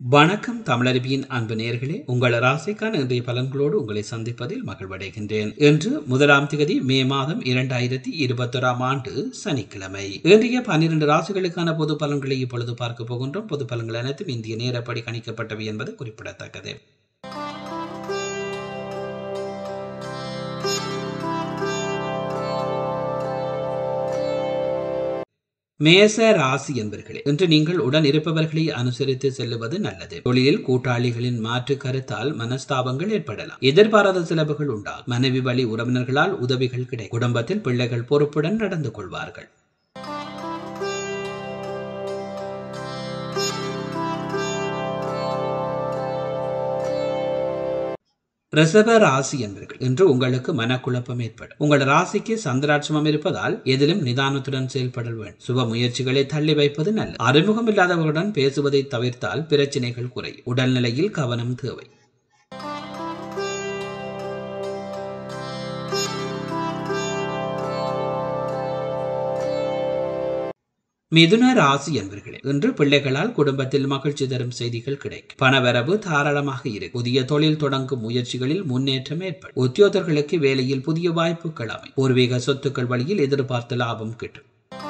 வணக்கம் தமிழருவியின் அன்பு நேர்களே உங்கள் ராசிக்கான இன்றைய பலன்களோடு உங்களை சந்திப்பதில் மகிழ்வடைகின்றேன் இன்று முதலாம் திகதி மே மாதம் இரண்டாயிரத்தி இருபத்தொராம் ஆண்டு சனிக்கிழமை இன்றைய பன்னிரண்டு ராசிகளுக்கான பொது பலன்களை இப்பொழுது பார்க்க போகின்றோம் பொது பலன்கள் அனைத்தும் இந்திய நேரப்படி கணிக்கப்பட்டவை என்பது குறிப்பிடத்தக்கது மேச ராசி என்பர்களே இன்று நீங்கள் உடன் இருப்பவர்களை அனுசரித்து செல்லுவது நல்லது தொழிலில் கூட்டாளிகளின் மாற்று கருத்தால் மனஸ்தாபங்கள் ஏற்படலாம் எதிர்பாராத செலவுகள் உண்டாகும் மனைவி வழி உறவினர்களால் உதவிகள் கிடைக்கும் குடும்பத்தில் பிள்ளைகள் பொறுப்புடன் நடந்து கொள்வார்கள் ரிஷப ராசி என்பர்கள் இன்று உங்களுக்கு மனக்குழப்பம் ஏற்படும் உங்கள் ராசிக்கு சந்திராட்சமம் இருப்பதால் எதிலும் நிதானத்துடன் செயல்படல் வேண்டும் சுப முயற்சிகளை தள்ளி வைப்பது நல்லது அறிமுகம் இல்லாதவர்களுடன் பேசுவதை தவிர்த்தால் பிரச்சனைகள் குறையும் உடல்நிலையில் கவனம் தேவை மிதுன ராசி என்பர்களே இன்று பிள்ளைகளால் குடும்பத்தில் மகிழ்ச்சி தரும் செய்திகள் கிடைக்கும் பணவரவு தாராளமாக இருக்கு புதிய தொழில் தொடங்கும் முயற்சிகளில் முன்னேற்றம் ஏற்படும் உத்தியோகர்களுக்கு வேலையில் புதிய வாய்ப்புகள் அமை பூர்வீக சொத்துக்கள் வழியில் எதிர்பார்த்த லாபம் கிட்டும்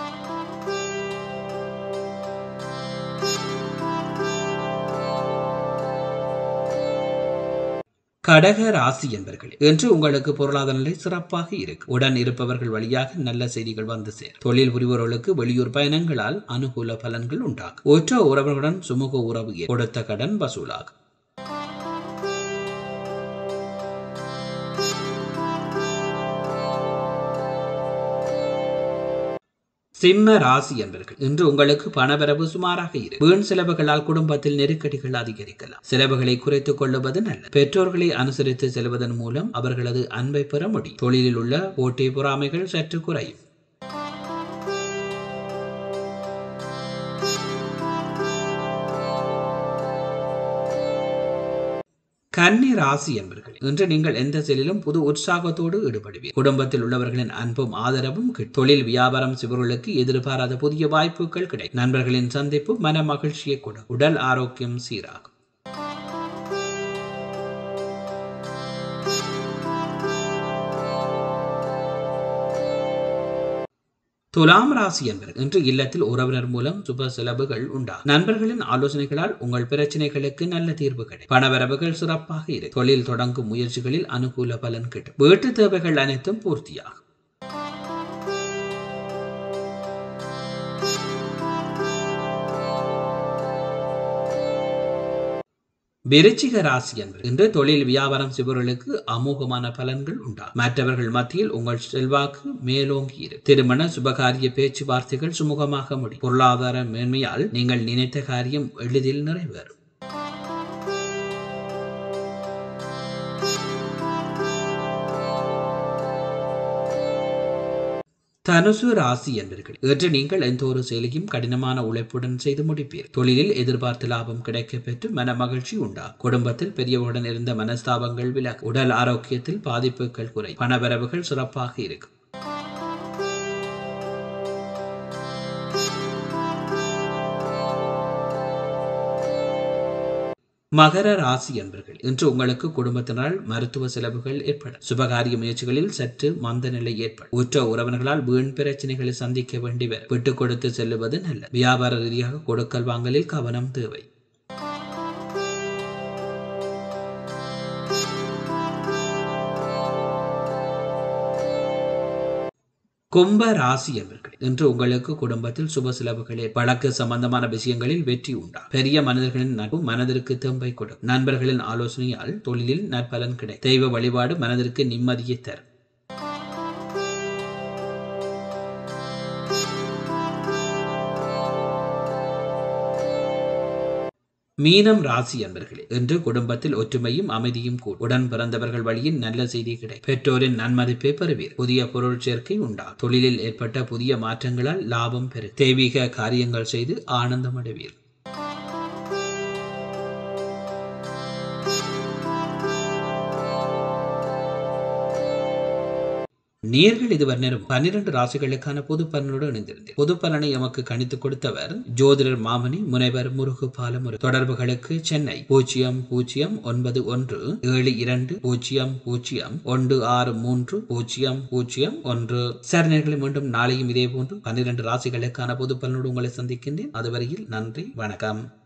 கடக ராசி என்பர்களே இன்று உங்களுக்கு பொருளாதார நிலை சிறப்பாக இருக்கு உடன் இருப்பவர்கள் வழியாக நல்ல செய்திகள் வந்து சேரும் தொழில் புரிபவர்களுக்கு வெளியூர் பயணங்களால் அனுகூல பலன்கள் உண்டாகும் ஒற்ற உறவர்களுடன் சுமூக உறவு ஏற்படும். கொடுத்த கடன் வசூலாகும் சிம்ம ராசி என்பர்கள் இன்று உங்களுக்கு பணவரவு சுமாராக இருக்கு வீண் செலவுகளால் குடும்பத்தில் நெருக்கடிகள் அதிகரிக்கலாம் செலவுகளை குறைத்துக் கொள்ளுவது நல்லது பெற்றோர்களை அனுசரித்து செல்வதன் மூலம் அவர்களது அன்பை பெற முடியும் தொழிலில் உள்ள போட்டி பொறாமைகள் சற்று குறையும் கன்னி ராசி என்பர்கள் இன்று நீங்கள் எந்த செயலிலும் புது உற்சாகத்தோடு ஈடுபடுவீர் குடும்பத்தில் உள்ளவர்களின் அன்பும் ஆதரவும் கிடைக்கும். தொழில் வியாபாரம் சிவர்களுக்கு எதிர்பாராத புதிய வாய்ப்புகள் கிடைக்கும் நண்பர்களின் சந்திப்பு மன மகிழ்ச்சியை கொடுக்கும் உடல் ஆரோக்கியம் சீராகும் துலாம் ராசி என்பது இன்று இல்லத்தில் உறவினர் மூலம் சுப செலவுகள் உண்டா நண்பர்களின் ஆலோசனைகளால் உங்கள் பிரச்சனைகளுக்கு நல்ல தீர்வு கிடைக்கும் பணவரவுகள் சிறப்பாக இரு தொழில் தொடங்கும் முயற்சிகளில் அனுகூல பலன் கிட்டும் வீட்டு தேவைகள் அனைத்தும் பூர்த்தியாகும் விருச்சிக ராசி என்பது இன்று தொழில் வியாபாரம் செய்பவர்களுக்கு அமோகமான பலன்கள் உண்டாகும் மற்றவர்கள் மத்தியில் உங்கள் செல்வாக்கு மேலோங்கி இரு திருமண சுபகாரிய பேச்சுவார்த்தைகள் சுமூகமாக முடியும் பொருளாதார மேன்மையால் நீங்கள் நினைத்த காரியம் எளிதில் நிறைவேறும் தனுசு ராசி என்பர்கள் இன்று நீங்கள் எந்த ஒரு செயலையும் கடினமான உழைப்புடன் செய்து முடிப்பீர் தொழிலில் எதிர்பார்த்த லாபம் கிடைக்க பெற்று மன மகிழ்ச்சி உண்டா குடும்பத்தில் பெரியவருடன் இருந்த மனஸ்தாபங்கள் விலகும் உடல் ஆரோக்கியத்தில் பாதிப்புகள் குறை பணவரவுகள் சிறப்பாக இருக்கும் மகர ராசி என்பர்கள் இன்று உங்களுக்கு குடும்பத்தினால் மருத்துவ செலவுகள் ஏற்படும் சுபகாரிய முயற்சிகளில் சற்று மந்த நிலை ஏற்படும் உற்ற உறவினர்களால் வீண் பிரச்சனைகளை சந்திக்க வேண்டி வரும் விட்டுக் கொடுத்து செல்லுவது நல்ல வியாபார ரீதியாக கொடுக்கல் வாங்கலில் கவனம் தேவை கும்ப ராசி என்பர்கள் இன்று உங்களுக்கு குடும்பத்தில் சுப செலவுகளே வழக்கு சம்பந்தமான விஷயங்களில் வெற்றி உண்டா பெரிய மனிதர்களின் நட்பு மனதிற்கு தெம்பை கொடுக்கும் நண்பர்களின் ஆலோசனையால் தொழிலில் நற்பலன் கிடை தெய்வ வழிபாடு மனதிற்கு நிம்மதியை தரும் மீனம் ராசி என்பர்களே இன்று குடும்பத்தில் ஒற்றுமையும் அமைதியும் கூடும் உடன் பிறந்தவர்கள் வழியில் நல்ல செய்தி கிடை பெற்றோரின் நன்மதிப்பை பெறுவீர் புதிய பொருள் சேர்க்கை உண்டா தொழிலில் ஏற்பட்ட புதிய மாற்றங்களால் லாபம் பெறு தெய்வீக காரியங்கள் செய்து ஆனந்தம் அடைவீர் நேர்கள் இதுவர் நேரம் பன்னிரண்டு ராசிகளுக்கான பொது பலனோடு இணைந்திருந்தேன் பொது பலனை எமக்கு கணித்துக் கொடுத்தவர் ஜோதிடர் மாமணி முனைவர் முருகு பாலமுரு தொடர்புகளுக்கு சென்னை பூஜ்ஜியம் பூஜ்ஜியம் ஒன்பது ஒன்று ஏழு இரண்டு பூஜ்ஜியம் பூஜ்ஜியம் ஒன்று ஆறு மூன்று பூஜ்ஜியம் பூஜ்ஜியம் ஒன்று சார் நேர்களை மீண்டும் நாளையும் இதே போன்று பன்னிரண்டு ராசிகளுக்கான பொது பலனோடு உங்களை சந்திக்கின்றேன் அதுவரையில் நன்றி வணக்கம்